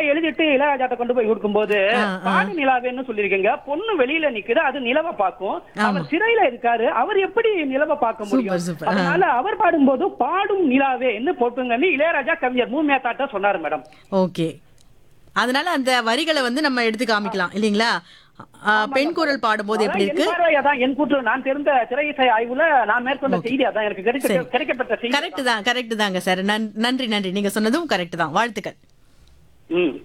எழுதிட்டு இளையராஜாட்ட கொண்டு போய் கொடுக்கும்போது ஆ, ஆ. பாடு நிலாவேன்னு சொல்லிருக்கீங்க பொண்ணு வெளியில நிக்குது அது நிலவை பார்க்கும் ஆமா. அவர் சிறையில இருக்காரு அவர் எப்படி நிலவை பார்க்க சூப்பர், முடியும் சூப்பர். ஆ. அதனால அவர் பாடும்போது பாடும் நிலாவே என்ன போட்டுங்கன்னு இளையராஜா கவிஞர் மூமியாத்தாட்ட சொன்னாரு மேடம் ஓகே அதனால அந்த வரிகளை வந்து நம்ம எடுத்து காமிக்கலாம் இல்லைங்களா ஆ, பெண் குரல் பாடும்போது எப்படி அதான் இருக்கு என் பார்வை அதான் என் கூற்று நான் தெரிந்த திரை இசை ஆய்வுல நான் மேற்கொண்ட செய்தி அதான் எனக்கு கிடைக்க சரி. கிடைக்கப்பட்ட செய்தி கரெக்ட் தான் கரெக்ட் தாங்க சார் நன்- நன்றி நன்றி நீங்க சொன்னதும் கரெக்ட் தான் வாழ்த்துக்கள் ம்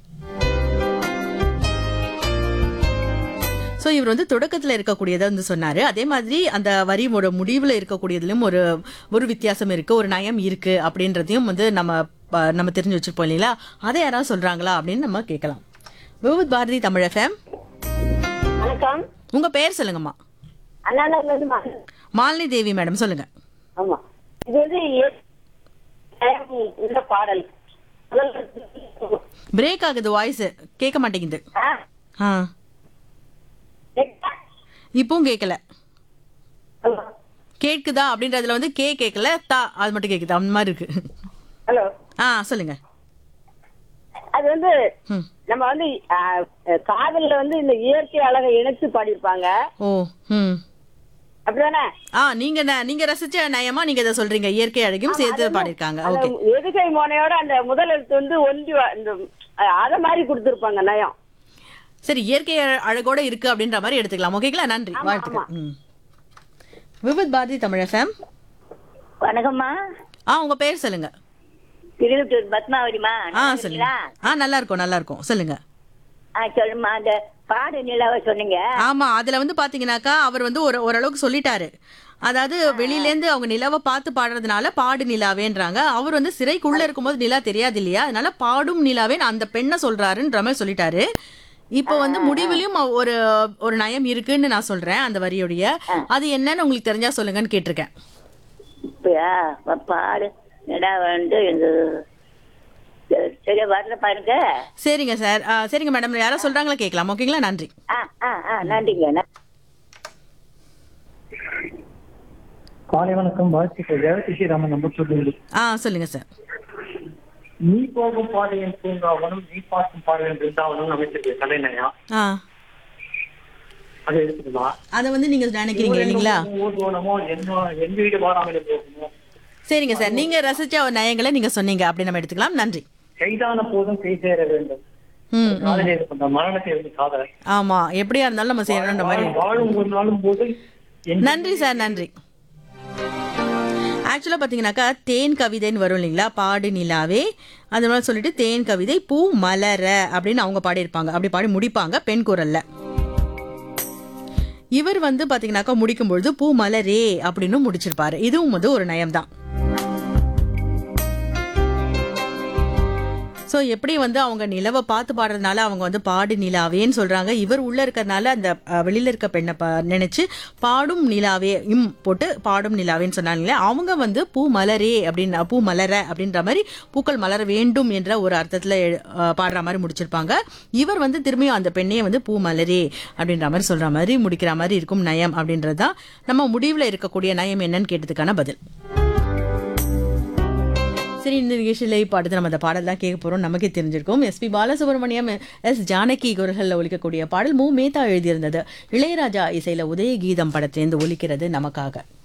ஸோ இவர் வந்து தொடக்கத்தில் இருக்கக்கூடியதை வந்து சொன்னாரு அதே மாதிரி அந்த வரியோட முடிவில் இருக்கக்கூடியதுலயும் ஒரு ஒரு வித்தியாசம் இருக்கு ஒரு நயம் இருக்கு அப்படின்றதையும் வந்து நம்ம ப- நம்ம தெரிஞ்சு வச்சிருப்போம் இல்லைங்களா அதை யாராவது சொல்றாங்களா அப்படின்னு நம்ம கேட்கலாம் விவுத் பாரதி தமிழ் எஃப்எம் வணக்கம் உங்க பெயர் சொல்லுங்கம்மா அண்ணாநகர்ல இருந்து மா- மாலினி தேவி மேடம் சொல்லுங்க ஆமா இது வந்து ஏ- இந்த பாடல் முதல்ல- பிரேக் ஆகுது வாய்ஸ் கேட்க மாட்டேங்குது ஆ, ஆ கேக்குதா? இப்பவும் கேட்கல ஹலோ கேட்குதா அப்படின்றதுல வந்து கே கேட்கல தா அது மட்டும் கேட்குது அந்த மாதிரி இருக்கு ஹலோ ஆ சொல்லுங்க அது வந்து ம் நம்ம வந்து ஆ, காதல்ல வந்து இந்த இயற்கை அழகை இணைச்சு பாடியிருப்பாங்க ஓ ம் அப்படிதானே ஆ நீங்க ந- நீங்க ரசிச்ச நயமா நீங்க இதை சொல்றீங்க இயற்கை அழகையும் சேர்த்து பாடிருக்காங்க அந்த ஓகே எதுகை மோனையோட அந்த முதல் எழுத்து வந்து ஒன்றி வ- இந்த அ- அத மாதிரி கொடுத்திருப்பாங்க நயம் சரி இயற்கை அழ- அழகோட இருக்கு அப்படின்ற மாதிரி எடுத்துக்கலாம் ஓகேங்களா நன்றி வாழ்த்துக்கள் ம் விவித் பாரதி தமிழ் எஃப்எம் வணக்கம்மா ஆ உங்க பேர் சொல்லுங்க திருவிட்டூர் பத்மாவதிமா ஆ சொல்லுங்க ஆ நல்லா இருக்கும் நல்லா இருக்கும் சொல்லுங்க சொல்லுமா அந்த பாடு நிலாவை சொன்னீங்க ஆமா அதுல வந்து பாத்தீங்கன்னாக்கா அவர் வந்து ஒரு ஓரளவுக்கு சொல்லிட்டாரு அதாவது வெளியில இருந்து அவங்க நிலாவை பார்த்து பாடுறதுனால பாடு நிலாவேன்றாங்க அவர் வந்து சிறைக்குள்ள இருக்கும்போது நிலா தெரியாது இல்லையா அதனால பாடும் நிலாவே அந்த பெண்ணை சொல்றாருன்ற மாதிரி சொல்லிட்டாரு இப்போ வந்து முடிவிலையும் ஒரு ஒரு நயம் இருக்குன்னு நான் சொல்றேன் அந்த வரியோடைய அது என்னன்னு உங்களுக்கு தெரிஞ்சா சொல்லுங்கன்னு கேட்டிருக்கேன் இப்பயா பாடு நிலா வந்து இந்த சரியா வரல பாருங்க சரிங்க சார் ஆ, சரிங்க மேடம் யாரோ சொல்றாங்களா கேட்கலாம் ஓகேங்களா நன்றி ஆ ஆ ஆ நன்றிங்க நன்றி. காலை வணக்கம் வாழ்த்துக்கள் ரேவதி ஸ்ரீராமன் நம்ப சொல்லுங்கள் ஆ சொல்லுங்க சார் நீ போகும் பாதையின் பூங்காவனம் நீ பார்க்கும் பாதையின் பிருந்தாவனம் அமைச்சிருக்கு கலைநயா ஆ அதை எடுத்துக்கலாம் அதை வந்து நீங்க நினைக்கிறீங்க இல்லைங்களா ஊர்வனமோ என்ன எந்த வீடு வாராமலே போகுமோ சரிங்க சார் நீங்க ரசிச்ச ஒரு நயங்களை நீங்க சொன்னீங்க அப்படி நம்ம எடுத்துக்கலாம் நன்றி கைதான போதும் கை சேர வேண்டும் ம் காதலை கொண்ட மரணத்தை இருந்து காதல் ஆமா எப்படியா இருந்தாலும் நம்ம செய்யணுன்ற மாதிரி வாழும் ஒரு நாளும் போது என் நன்றி சார் நன்றி ஆக்சுவலாக பார்த்தீங்கன்னாக்கா தேன் கவிதைன்னு வரும் இல்லைங்களா பாடு நிலாவே அந்த மாதிரி சொல்லிட்டு தேன் கவிதை பூ மலர அப்படின்னு அவங்க பாடியிருப்பாங்க அப்படி பாடி முடிப்பாங்க பெண் குரல்ல இவர் வந்து பார்த்தீங்கன்னாக்கா முடிக்கும்பொழுது பூ மலரே அப்படின்னு முடிச்சிருப்பாரு இதுவும் வந்து ஒரு நயம்தான் ஸோ எப்படி வந்து அவங்க நிலவை பார்த்து பாடுறதுனால அவங்க வந்து பாடு நிலாவேன்னு சொல்றாங்க இவர் உள்ள இருக்கறனால அந்த அஹ், வெளியில இருக்க பெண்ணை பா நினைச்சு பாடும் நிலாவே இம் போட்டு பாடும் நிலாவேன்னு சொன்னாங்களே அவங்க வந்து பூ மலரே அப்படின்னு பூ மலர அப்படின்ற மாதிரி பூக்கள் மலர வேண்டும் என்ற ஒரு அர்த்தத்துல எழு- அஹ், பாடுற மாதிரி முடிச்சிருப்பாங்க இவர் வந்து திரும்பியும் அந்த பெண்ணையே வந்து பூ மலரே அப்படின்ற மாதிரி சொல்ற மாதிரி முடிக்கிற மாதிரி இருக்கும் நயம் அப்படின்றது தான் நம்ம முடிவில் இருக்கக்கூடிய நயம் என்னன்னு கேட்டதுக்கான பதில் சரி இந்த நிகழ்ச்சியில் இப்போ அடுத்து நம்ம அந்த பாடல் தான் கேட்க போகிறோம் நமக்கே தெரிஞ்சிருக்கும் எஸ்பி பாலசுப்ரமணியம் எஸ் ஜானகி குரல்களில் ஒலிக்கக்கூடிய பாடல் மு மேத்தா எழுதியிருந்தது இளையராஜா இசையில் உதய கீதம் படத்திலேருந்து ஒலிக்கிறது நமக்காக